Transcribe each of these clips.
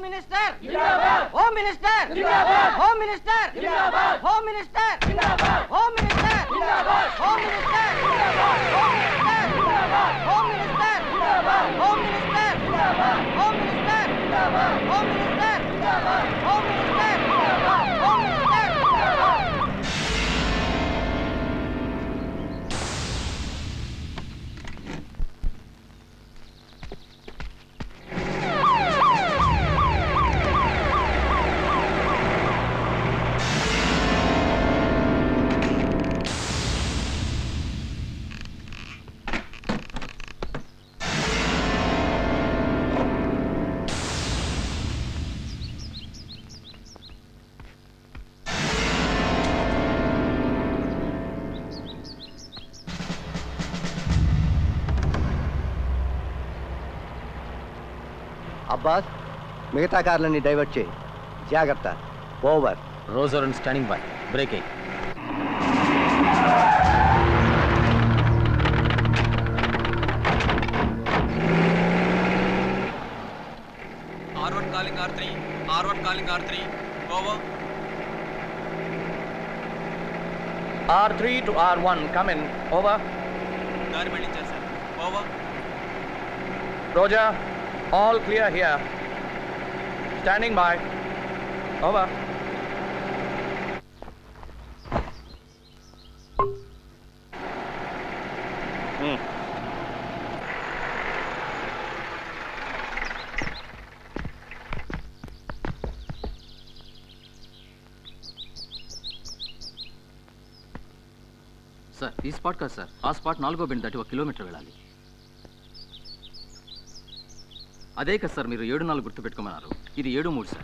Home minister home minister home minister home minister home minister home minister home minister home minister home minister home minister home minister home minister home minister Abbas మిగతా కార్లని divert చేయి జాగ్రత్త over roger and standing by break అయ్యి R1 calling R3. R1 calling R3. Over. R three to R one come in over దారి మళ్ళించారు sir over roger all clear here standing by over sir ఈ spot కాదు sir ఆ spot నాలుగో bend దాటి ఒక kilometre వెళ్ళాలి అదే కదా సార్ మీరు ఏడు నాలుగు గుర్తు పెట్టుకోమన్నారు ఇది ఏడు మూడు sir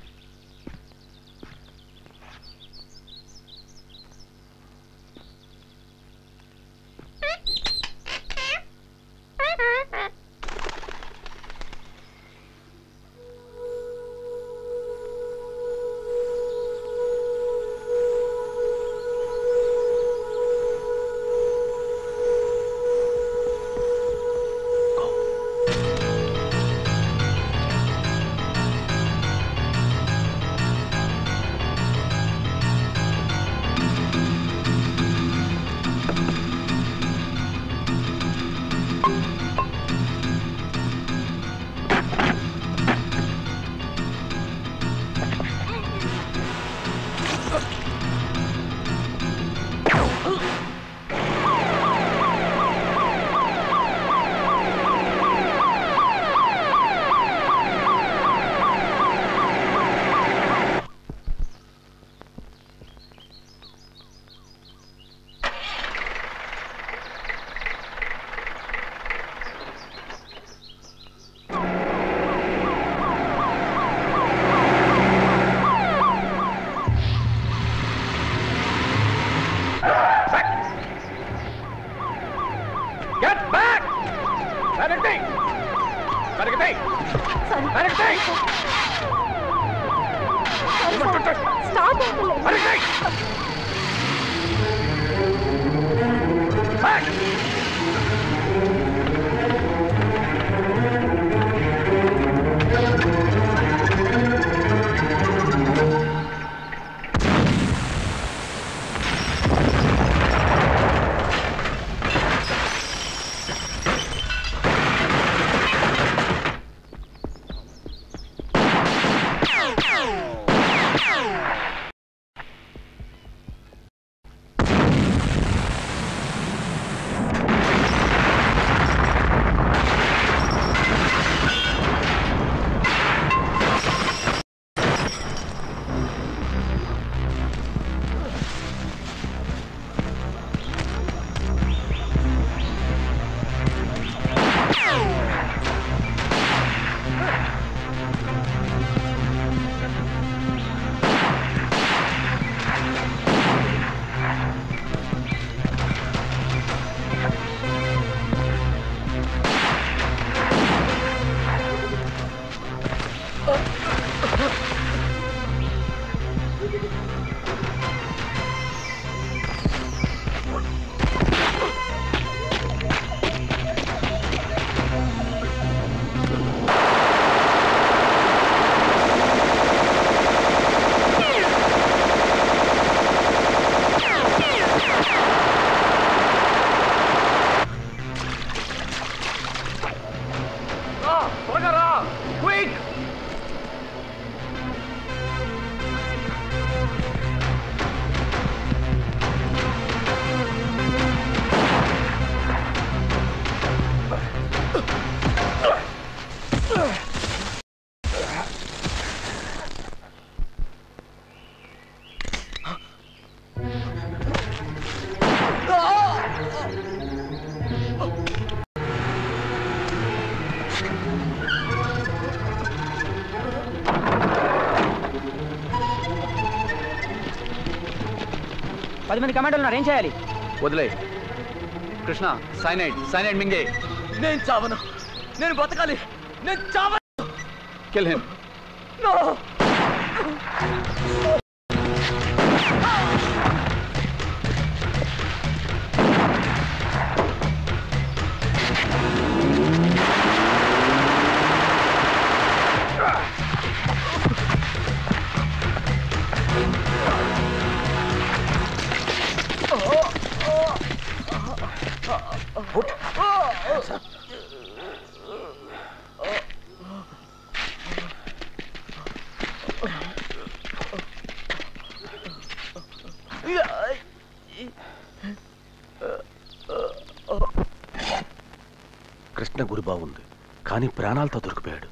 Get back! Vanity! Vanity! Vanity! Vanity! Back! ఆ పది మంది కమాండోలు ఉన్నారు ఏం చేయాలి వదిలే కృష్ణ సైనైడ్ సైనైడ్ మింగే నేను చావను నేను బతకాలి నేను చావను కిల్ హిమ్ కృష్ణ గురి బాగుంది కానీ ప్రాణాలతో దొరికిపోయాడు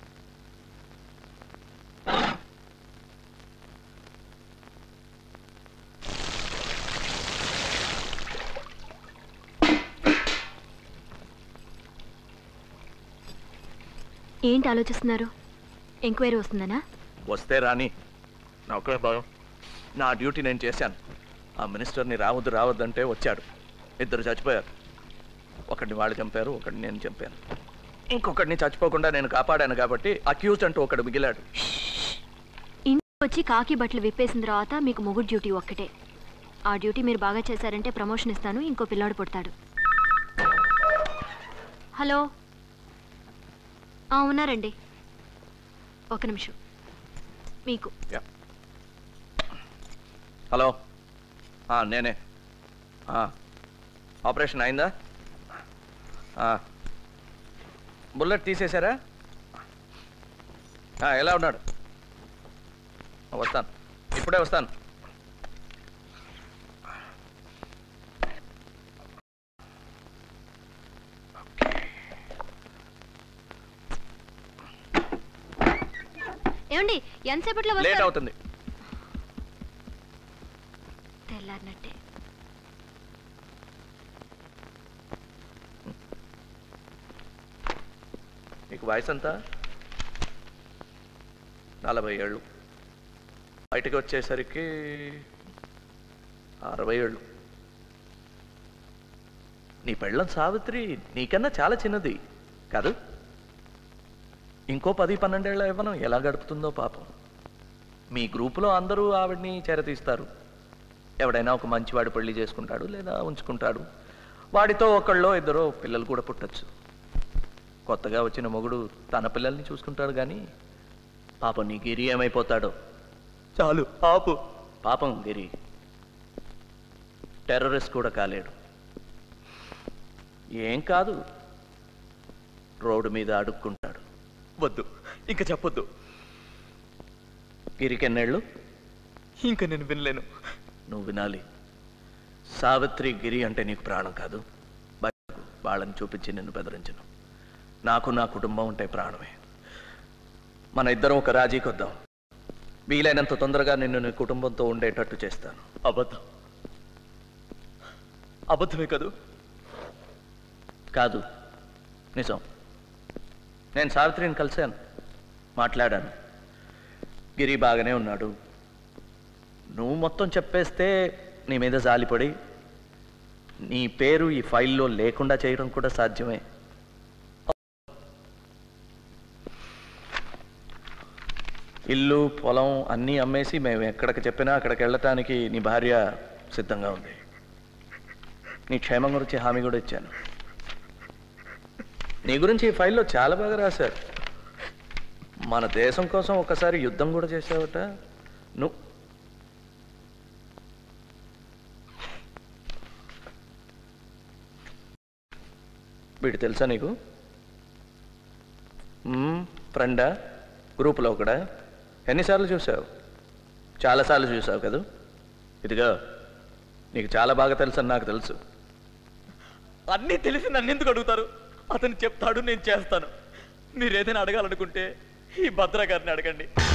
ఏంటి ఆలోచిస్తున్నారు ఎంక్వైరీ వస్తుందనా వస్తే రాని నా ఒక్కడే భయం నా డ్యూటీ నేను చేశాను ఆ మినిస్టర్ని రావద్దు రావద్దంటే వచ్చాడు ఇద్దరు చచ్చిపోయారు ఒకడిని వాళ్ళు చంపారు ఒకడిని నేను చంపాను ఇంకొకడిని చచ్చిపోకుండా నేను కాపాడాను కాబట్టి అక్యూజ్ అంటూ ఒకడు మిగిలాడు ఇంటికి వచ్చి కాకి బట్టలు విప్పేసిన తర్వాత మీకు మొగుడు డ్యూటీ ఒక్కటే ఆ డ్యూటీ మీరు బాగా చేశారంటే ప్రమోషన్ ఇస్తాను ఇంకో పిల్లాడు పుడతాడు హలో ఆ, ఉన్నారండి ఒక నిమిషం మీకు యా. హలో ఆ, నేనే ఆ, ఆపరేషన్ అయిందా ఆ. బుల్లెట్ తీసేశారా ఆ, ఎలా ఉన్నాడు వస్తాను ఇప్పుడే వస్తాను ఏమండి ఎంతసేపట్లో లేట్ వస్తారు అవుతుంది తెల్లారినట్టే మీకు వయసు ఎంత నలభై ఏళ్ళు బయటకు వచ్చేసరికి అరవై ఏళ్ళు నీ పెళ్ళం సావిత్రి నీకన్నా చాలా చిన్నది కాదు ఇంకో పది పన్నెండేళ్ల ఇవ్వను ఎలా గడుపుతుందో పాపం మీ గ్రూపులో అందరూ ఆవిడ్ని చేరతీస్తారు ఎవడైనా ఒక మంచివాడు పెళ్లి చేసుకుంటాడు లేదా ఉంచుకుంటాడు వాడితో ఒకళ్ళో ఇద్దరో పిల్లలు కూడా పుట్టచ్చు కొత్తగా వచ్చిన మొగుడు తన పిల్లల్ని చూసుకుంటాడు కానీ పాపం నీ గిరి ఏమైపోతాడో చాలు ఆపు పాపం గిరి టెర్రరిస్ట్ కూడా కాలేడు ఏం కాదు రోడ్డు మీద అడుక్కుంటాడు వద్దు ఇంకా చెప్పొద్దు గిరికెన్నేళ్ళు ఇంకా నేను వినలేను నువ్వు వినాలి సావిత్రి గిరి అంటే నీకు ప్రాణం కాదు బయటకు వాళ్ళని చూపించి నిన్ను బెదిరించను నాకు నా కుటుంబం ఉంటే ప్రాణమే మన ఇద్దరం ఒక రాజీకి వద్దాం వీలైనంత తొందరగా నిన్ను నీ కుటుంబంతో ఉండేటట్టు చేస్తాను అబద్ధం అబద్ధమే కదూ కాదు నిజం నేను సావిత్రిని కలిశాను మాట్లాడాను గిరి బాగానే ఉన్నాడు నువ్వు మొత్తం చెప్పేస్తే నీ మీద జాలిపడి నీ పేరు ఈ ఫైల్లో లేకుండా చేయడం కూడా సాధ్యమే ఇల్లు పొలం అన్నీ అమ్మేసి మేము ఎక్కడికి చెప్పినా అక్కడికి వెళ్ళటానికి నీ భార్య సిద్ధంగా ఉంది నీ క్షేమం గురించి హామీ కూడా ఇచ్చాను నీ గురించి ఈ ఫైల్లో చాలా బాగా రాశారు మన దేశం కోసం ఒకసారి యుద్ధం కూడా చేసావట నువ్వు వీడు తెలుసా నీకు మ్మ్, ఫ్రెండా గ్రూపులో ఒకడా ఎన్నిసార్లు చూసావు చాలాసార్లు చూసావు కదా ఇదిగో నీకు చాలా బాగా తెలుసు అని నాకు తెలుసు అన్నీ తెలిసి నన్ను ఎందుకు అడుగుతారు అతను చెప్తాడు నేను చేస్తాను మీరు ఏదైనా అడగాలనుకుంటే ఈ భద్ర గారిని అడగండి